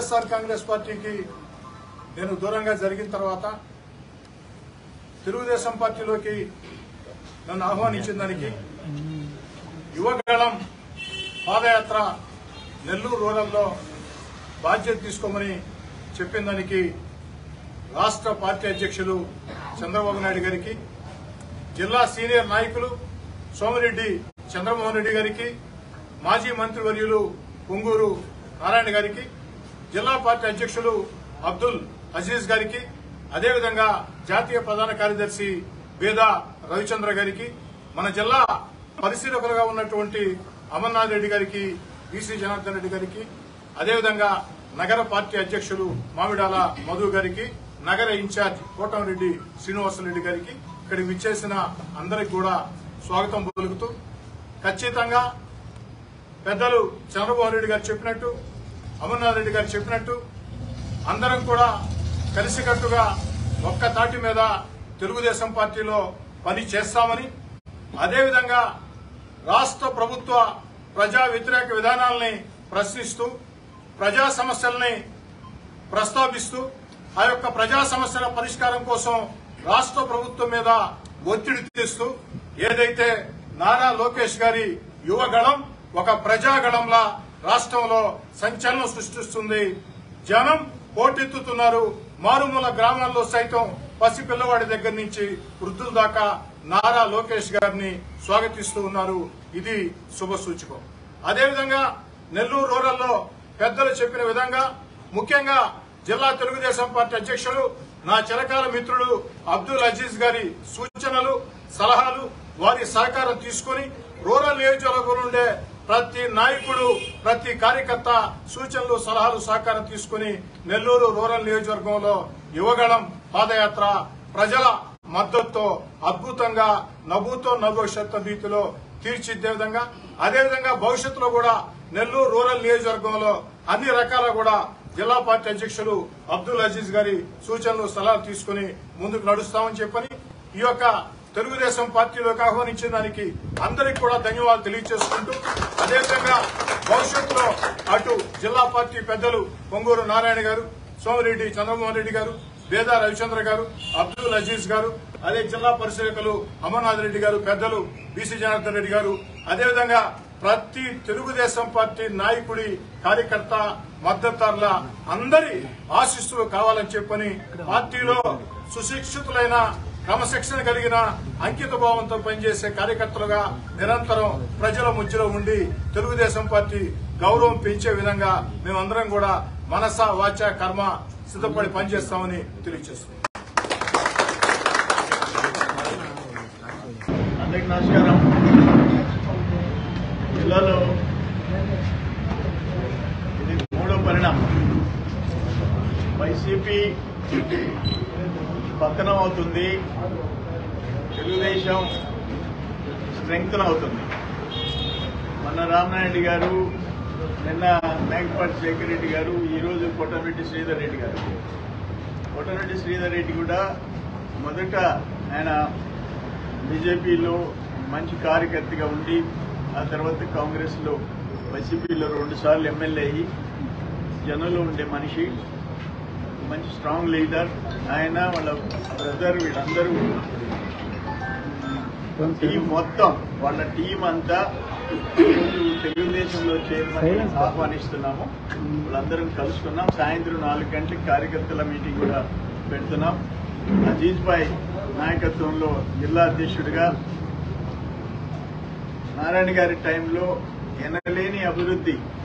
వైఎస్ఆర్ కాంగ్రెస్ పార్టీకి నేను దూరంగా జరిగిన తర్వాత తెలుగుదేశం పార్టీలోకి నన్ను ఆహ్వానించిన దానికి యువగళం పాదయాత్ర నెల్లూరు రూరల్లో బాధ్యత తీసుకోమని చెప్పిన దానికి రాష్ట్ర పార్టీ అధ్యక్షులు చంద్రబాబు నాయుడు గారికి జిల్లా సీనియర్ నాయకులు సోమిరెడ్డి చంద్రమోహన్ రెడ్డి గారికి మాజీ మంత్రివర్యులు పొంగూరు నారాయణ గారికి జిల్లా పార్టీ అధ్యక్షులు అబ్దుల్ అజీజ్ గారికి అదేవిధంగా జాతీయ ప్రధాన కార్యదర్శి వేద రవిచంద్ర గారికి మన జిల్లా పరిశీలకులుగా ఉన్నటువంటి అమర్నాథ్ రెడ్డి గారికి బీసీ జనార్దన్ రెడ్డి గారికి అదేవిధంగా నగర పార్టీ అధ్యక్షులు మామిడాల మధు గారికి నగర ఇన్ఛార్జ్ కోటంరెడ్డి శ్రీనివాసరెడ్డి గారికి ఇక్కడికి విచ్చేసిన అందరికి కూడా స్వాగతం పలుకుతూ ఖచ్చితంగా పెద్దలు చంద్రబాబు రెడ్డి గారు చెప్పినట్టు అమర్నాథ్ రెడ్డి గారు చెప్పినట్టు అందరం కూడా కలిసికట్టుగా ఒక్క తాటి మీద తెలుగుదేశం పార్టీలో పని చేస్తామని అదేవిధంగా రాష్ట్ర ప్రభుత్వ ప్రజా వ్యతిరేక విధానాలని ప్రశ్నిస్తూ ప్రజా సమస్యల్ని ప్రస్తావిస్తూ ఆ యొక్క ప్రజా సమస్యల పరిష్కారం కోసం రాష్ట్ర ప్రభుత్వం మీద ఒత్తిడి తెస్తూ ఏదైతే నారా లోకేష్ గారి యువగళం ఒక ప్రజాగళంలా రాష్ట్రంలో సంచలనం సృష్టిస్తుంది జనం పోటెత్తుతున్నారు మారుమూల గ్రామాల్లో సైతం పసి పిల్లవాడి దగ్గర నుంచి వృద్ధుల దాకా నారా లోకేష్ గారిని స్వాగతిస్తూ ఉన్నారు ఇది శుభ సూచకం అదేవిధంగా నెల్లూరు రూరల్లో పెద్దలు చెప్పిన విధంగా ముఖ్యంగా జిల్లా తెలుగుదేశం పార్టీ అధ్యక్షులు నా చిరకాల మిత్రుడు అబ్దుల్ అజీజ్ గారి సూచనలు సలహాలు వారి సహకారం తీసుకుని రూరల్ నియోజకవర్గంలో ఉండే ప్రతి నాయకుడు ప్రతి కార్యకర్త సూచనలు సలహాలు సహకారం తీసుకుని నెల్లూరు రూరల్ నియోజకవర్గంలో యువగళం పాదయాత్ర ప్రజల మద్దతుతో అద్భుతంగా నవ్వుతో నభవిష్యత్తు రీతిలో తీర్చిద్దే విధంగా అదేవిధంగా భవిష్యత్తులో కూడా నెల్లూరు రూరల్ నియోజకవర్గంలో అన్ని రకాల కూడా జిల్లా పార్టీ అధ్యక్షులు అబ్దుల్ అజీజ్ గారి సూచనలు సలహాలు తీసుకుని ముందుకు నడుస్తామని చెప్పని ఈ యొక్క తెలుగుదేశం పార్టీలోకి ఆహ్వానించిన దానికి అందరికి కూడా ధన్యవాదాలు తెలియజేసుకుంటూ అదేవిధంగా భవిష్యత్తులో అటు జిల్లా పార్టీ పెద్దలు పొంగూరు నారాయణ గారు సోమిరెడ్డి చంద్రమోహన్ రెడ్డి గారు వేదా రవిచంద్ర గారు అబ్దుల్ అజీజ్ గారు అదే జిల్లా పరిశీలకులు అమర్నాథ్ రెడ్డి గారు పెద్దలు బీసీ జనార్దన్ రెడ్డి గారు అదేవిధంగా ప్రతి తెలుగుదేశం పార్టీ నాయకుడి కార్యకర్త మద్దతుదారుల అందరి ఆశీస్సులు కావాలని చెప్పని పార్టీలో సుశిక్షితులైన క్రమశిక్షణ కలిగిన అంకిత భావంతో పనిచేసే కార్యకర్తలుగా నిరంతరం ప్రజల మధ్యలో ఉండి తెలుగుదేశం పార్టీ గౌరవం పెంచే విధంగా మేమందరం కూడా మనస వాచ కర్మ సిద్ధపడి పనిచేస్తామని తెలియజేస్తున్నాం అందరికి నమస్కారం జిల్లాలో ఇది మూడో పరిణామం వైసీపీ పతనం అవుతుంది తెలుగుదేశం స్ట్రెంగ్త్ అవుతుంది మొన్న రామనాయుడు గారు నిన్న మేకపాటి శేఖర్ రెడ్డి గారు ఈరోజు కొట్టరెడ్డి శ్రీధర్ రెడ్డి గారు కొట్టరెడ్డి శ్రీధర్ రెడ్డి కూడా మొదట ఆయన బీజేపీలో మంచి కార్యకర్తగా ఉండి ఆ తర్వాత కాంగ్రెస్లో వైసీపీలో రెండు సార్లు ఎమ్మెల్యే అయ్యి జనంలో ఉండే మనిషి మంచి స్ట్రాంగ్ లీడర్ ఆయన వాళ్ళ బ్రదర్ వీళ్ళందరూ టీం మొత్తం వాళ్ళ టీం అంతా ఈరోజు తెలుగుదేశంలో చేరమని ఆహ్వానిస్తున్నాము వాళ్ళందరం కలుసుకున్నాం సాయంత్రం నాలుగు గంటలకు కార్యకర్తల మీటింగ్ కూడా పెడుతున్నాం అజీజ్ భాయ్ నాయకత్వంలో జిల్లా అధ్యక్షుడిగా నారాయణ గారి టైంలో ఎనలేని అభివృద్ధి